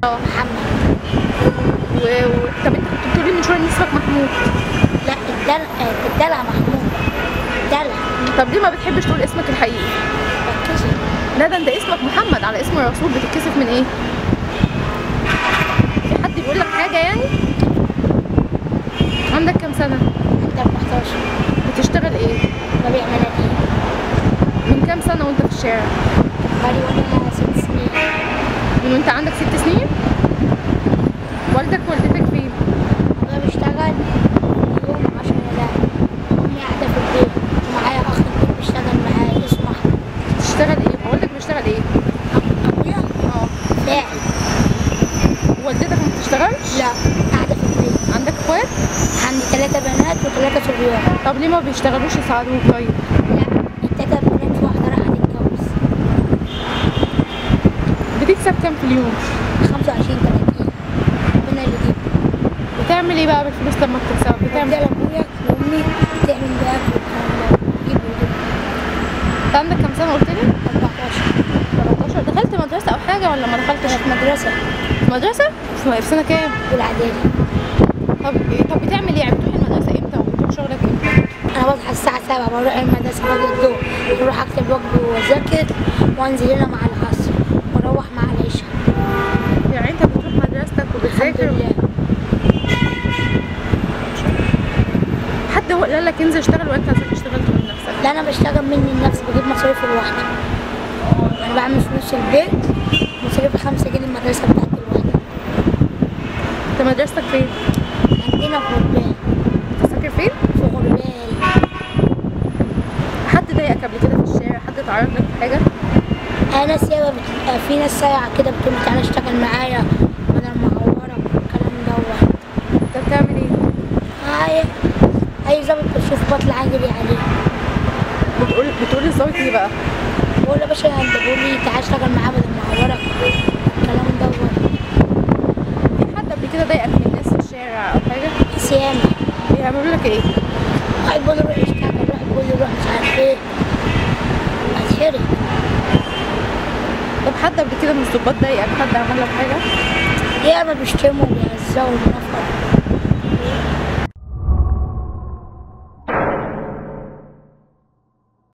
اه محمد و... و... طب انت كنت بتقولي من شويه ان اسمك محمود لا الدلع آه، الدلع محمود الدلع طب ليه ما بتحبش تقول اسمك الحقيقي بتكسر لا ده انت اسمك محمد على اسم الرسول بتتكسف من ايه في حد بيقول لك حاجه يعني عندك كام سنه انت 14 بتشتغل ايه ببيع مناديل من كام سنه وانت في الشارع بقالي وانا ست سنين من وانت عندك ست سنين والدك والدتك فين انا بشتغل يوم عشان لا امي قاعده في البيت ومعايا اخ كبير بيشتغل معايا اسمه احمد بتشتغل ايه بقول لك بتشتغل ايه ابويا اه فاعل والدتك ما بتشتغلش لا قاعده في البيت عندك اخوات عندي ثلاثة بنات وثلاثة صبيان طب ليه ما بيشتغلوش يساعدوك طيب لا التلاتة بنات في واحدة رايحة تتجوز بتكسب كام في اليوم 25 30 ربنا اللي يجيب بتعمل ايه بقى بالفلوس لما بتكسب بتعمل بدي ابويا وامي تعمل بقى يجيب ويجيب انت عندك كام سنه قلت لي 14 14 دخلت مدرسه او حاجه ولا ما دخلتش انا في مدرسة في مدرسه في في سنه كام والاعدادي طب طب بتعمل ايه يعني بتروح المدرسه امتى وبتروح شغلك امتى انا بصحى الساعة 7 بروح المدرسة باجي الظهر بروح اكتب واجبي واذاكر وانزل هنا مع العصر واروح مع العشاء يعني انت بتروح مدرستك الحمد وبتذاكر لله حد هو قال لك انزل اشتغل وانت عايزك تشتغل من نفسك لا انا بشتغل مني لنفسي بجيب مصاريفي لوحدي انا بعمل فلوس البيت مصاريفي 5 جنيه المدرسة بتاعتي لوحدي انت مدرستك فين عندنا في غربال بتذاكر فين في غربال حد ضايقك قبل كده في الشارع حد اتعرض لك في حاجه انا ناس ياما بت... في ناس سايعة كده بتقول لي تعالى اشتغل معايا بدل ما اعورك والكلام دوت انت بتعمل ايه هاي اي ظابط بشوف بطلع اجري عليه بتقول بتقول الظابط ايه بقى بقول له يا باشا انت بقول لي تعالى اشتغل معاه بدل ما اعورك الكلام دوت في حد قبل كده ضايقك من الناس في الشارع او حاجه ناس ياما بيعملوا لك ايه واحد بيقول لي روح اشتغل واحد بيقول لي روح مش عارف ايه اتحرق طب حد قبل كده من الظباط ضايقك حد عمل لك حاجه ياما بيشتموا وبيهزقوا ونفر